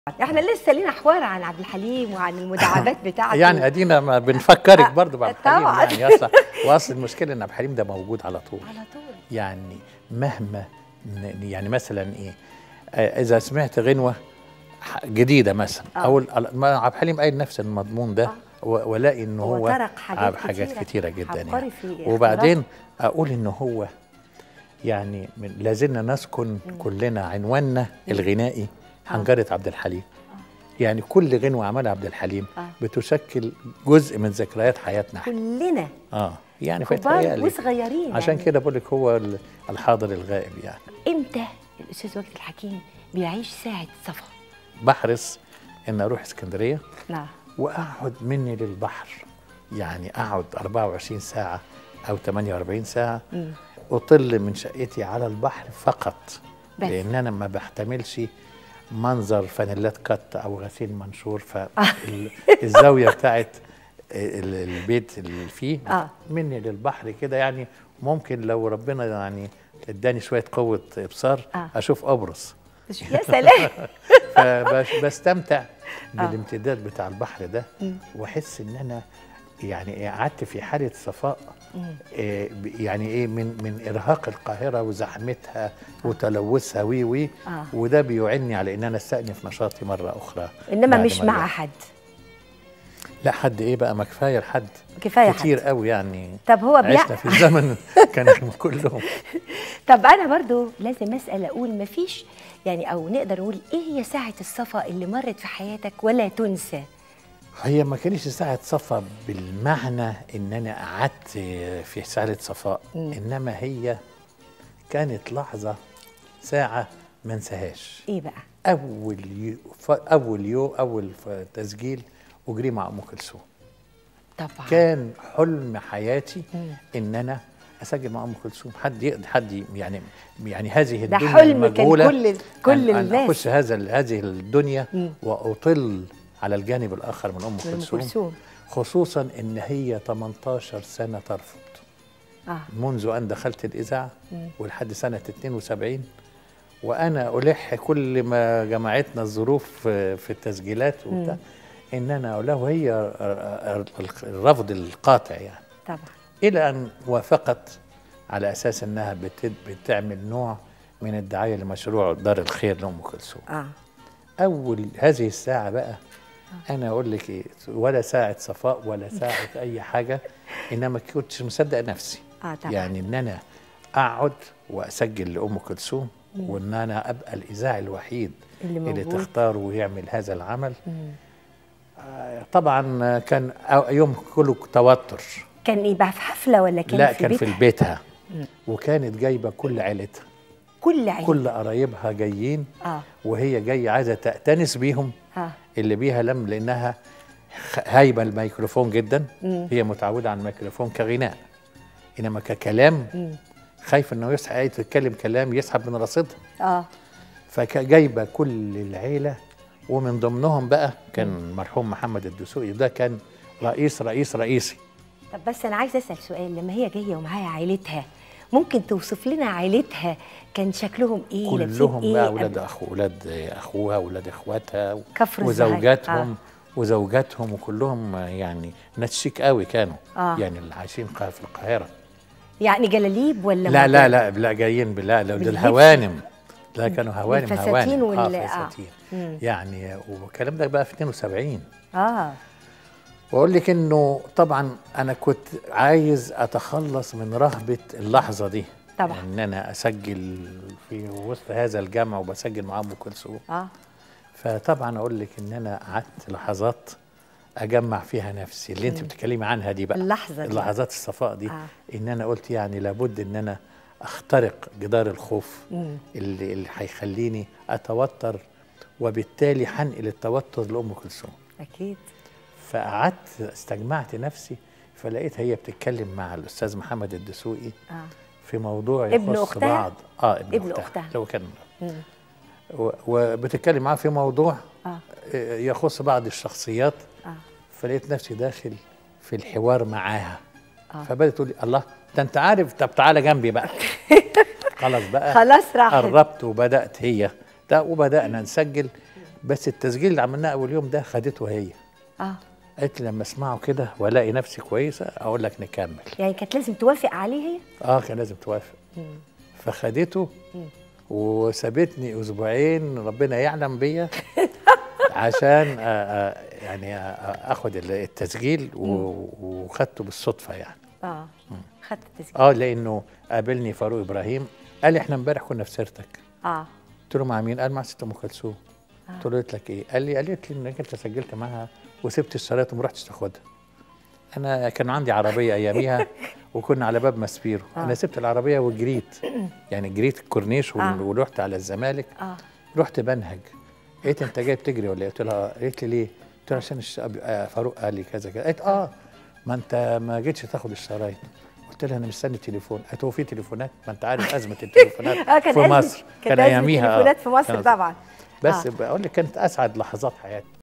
احنا لسه لينا حوار عن عبد الحليم وعن المداعبات بتاعته يعني ادينا ما بنفكرك آه، برضه بعبد الحليم طبعاً. يعني اصلا واصل المشكله ان عبد الحليم ده موجود على طول على طول يعني مهما ن- يعني مثلا ايه آه، اذا سمعت غنوه ح- جديده مثلا آه. او ال- ما عبد الحليم قايل نفس المضمون ده آه. و- والاقي ان هو هو ترك حاجات عب- حاجات كتيرة. كتيره جدا عبقري يعني في وبعدين اقول ان هو يعني من لازلنا نسكن كلنا عنواننا الغنائي حنجره عبد الحليم يعني كل غنوه عملها عبد الحليم آه. بتشكل جزء من ذكريات حياتنا احنا كلنا اه يعني كبار فيتهيألي وصغيرين عشان يعني. كده بقول لك هو ال- الحاضر الغائب يعني امتى الاستاذ وجدي الحكيم بيعيش ساعه صفا بحرص ان اروح اسكندريه نعم واقعد مني للبحر يعني اقعد 24 ساعه او 48 ساعه مم. اطل من شقتي على البحر فقط بس. لان انا ما بحتملش منظر فانيلات كت او غسيل منشور فالزاويه بتاعت ال- البيت اللي فيه آه. مني للبحر كده يعني ممكن لو ربنا يعني اداني شويه قوه ابصار آه. اشوف ابرص يا سلام فبستمتع بالامتداد بتاع البحر ده واحس ان انا يعني قعدت في حاله صفاء آه، ب- يعني ايه من من ارهاق القاهره وزحمتها وتلوثها وي وي آه. وده بيعني على ان انا استأنف نشاطي مره اخرى انما بعد مش ما مع أرجع. حد لا حد ايه بقى ما كفايه لحد كفايه كتير حد قوي يعني طب هو بيع... عشنا في زمن كانوا كلهم طب انا برضو لازم اسال اقول مفيش يعني او نقدر نقول ايه هي ساعه الصفا اللي مرت في حياتك ولا تنسى هي ما كانش ساعة صفا بالمعنى ان انا قعدت في ساعة صفاء انما هي كانت لحظة ساعة ما انساهاش ايه بقى اول يو ف- اول يوم اول ف- تسجيل اجري مع ام كلثوم طبعا كان حلم حياتي ان انا اسجل مع ام كلثوم حد يقدر حد ي- يعني يعني هذه ده الدنيا حلم كان المجهولة كل كل أن- أن الناس اخش هذا ال- هذه الدنيا مم. واطل على الجانب الاخر من ام من ام كلثوم كلثوم خصوصا ان هي 18 سنه ترفض اه منذ ان دخلت الاذاعه ولحد سنه 72 وانا الح كل ما جمعتنا الظروف في في التسجيلات وبتاع ان انا اقول له هي الرفض القاطع يعني طبعا الى ان وافقت على اساس انها بت- بتعمل نوع من الدعايه لمشروع دار الخير لام كلثوم اه اول هذه الساعه بقى انا اقول لك ايه ولا ساعه صفاء ولا ساعه اي حاجه انما كنتش مصدق نفسي اه طبعا يعني ان انا اقعد واسجل لام كلثوم وان انا ابقى الاذاعي الوحيد اللي اللي موجود. تختار ويعمل هذا العمل آه، طبعا كان أو- يوم كله توتر كان ايه بقى في حفله ولا كان لا في كان في بيتها؟ بيتها وكانت جايبه كل عيلتها كل عيد كل قرايبها جايين اه وهي جايه عايزه تأتنس بيهم اه اللي بيها لم لانها خ- هايبه الميكروفون جدا مم. هي متعوده على الميكروفون كغناء انما ككلام مم. خايف انه يصحى تتكلم كلام يسحب من رصيدها اه فجايبه كل العيله ومن ضمنهم بقى كان مرحوم محمد الدسوقي ده كان رئيس رئيس رئيسي طب بس انا عايزه اسال سؤال لما هي جايه ومعاها عيلتها ممكن توصف لنا عيلتها كان شكلهم ايه لابسين كلهم ايه بقى قبل- اولاد اخو اولاد اخوها اولاد اخواتها كفر الزهايمر. وزوجاتهم آه. وزوجاتهم وكلهم يعني ناس شيك قوي كانوا آه. يعني اللي عايشين قا- في القاهره يعني جلاليب ولا لا لا موديل؟ لا لا جايين بلا لا ده باللبس. الهوانم لا كانوا هوانم بالفساتين هوانم وال- اه آه. فساتين مم. يعني والكلام ده بقى في 72 اه واقول لك انه طبعا انا كنت عايز اتخلص من رهبه اللحظه دي طبعا. ان انا اسجل في وسط هذا الجمع وبسجل مع ام كلثوم اه فطبعا اقول لك ان انا قعدت لحظات اجمع فيها نفسي اللي انت بتتكلمي عنها دي بقى اللحظة دي. لحظات الصفاء دي آه. ان انا قلت يعني لابد ان انا اخترق جدار الخوف مم. اللي اللي هيخليني اتوتر وبالتالي هنقل التوتر لام كلثوم اكيد فقعدت استجمعت نفسي فلقيت هي بتتكلم مع الاستاذ محمد الدسوقي اه في موضوع ابن يخص أختها؟ بعض اه ابن, ابن اختها, أختها. لو كان مم. و- وبتتكلم معاه في موضوع اه آه، يخص بعض الشخصيات اه فلقيت نفسي داخل في الحوار معاها آه. فبدات تقول لي الله ده انت عارف طب تعالى جنبي بقى خلاص بقى خلاص راحت قربت وبدات هي ده وبدانا نسجل بس التسجيل اللي عملناه اول يوم ده خدته هي اه قالت لي لما اسمعه كده والاقي نفسي كويسه اقول لك نكمل يعني كانت لازم توافق عليه هي اه كان لازم توافق فخدته وسابتني اسبوعين ربنا يعلم بيا عشان آه، آه، يعني آه، اخد التسجيل و- وخدته بالصدفه يعني اه خدت التسجيل اه لانه قابلني فاروق ابراهيم قال لي احنا امبارح كنا في سيرتك اه قلت له مع مين؟ قال مع ست ام كلثوم قلت له قلت لك ايه؟ قال لي قالت لي انك انت سجلت معاها وسبت الشرايط وما رحتش تاخدها. انا كان عندي عربيه اياميها وكنا على باب ماسبيرو آه. انا سبت العربيه وجريت يعني جريت الكورنيش وال- آه. ورحت على الزمالك اه رحت بنهج قالت انت جاي بتجري ولا ايه؟ قلت لها آه. قالت لي ليه؟ قلت لها عشان الش- آه، فاروق قال لي كذا كذا قالت اه ما انت ما جيتش تاخد الشرايط قلت لها انا مستني التليفون قالت هو في تليفونات ما انت عارف ازمه التليفونات اه كان في أزمة- مصر كان اياميها آه، تليفونات في مصر كانت- طبعا بس آه. بقول لك كانت اسعد لحظات حياتي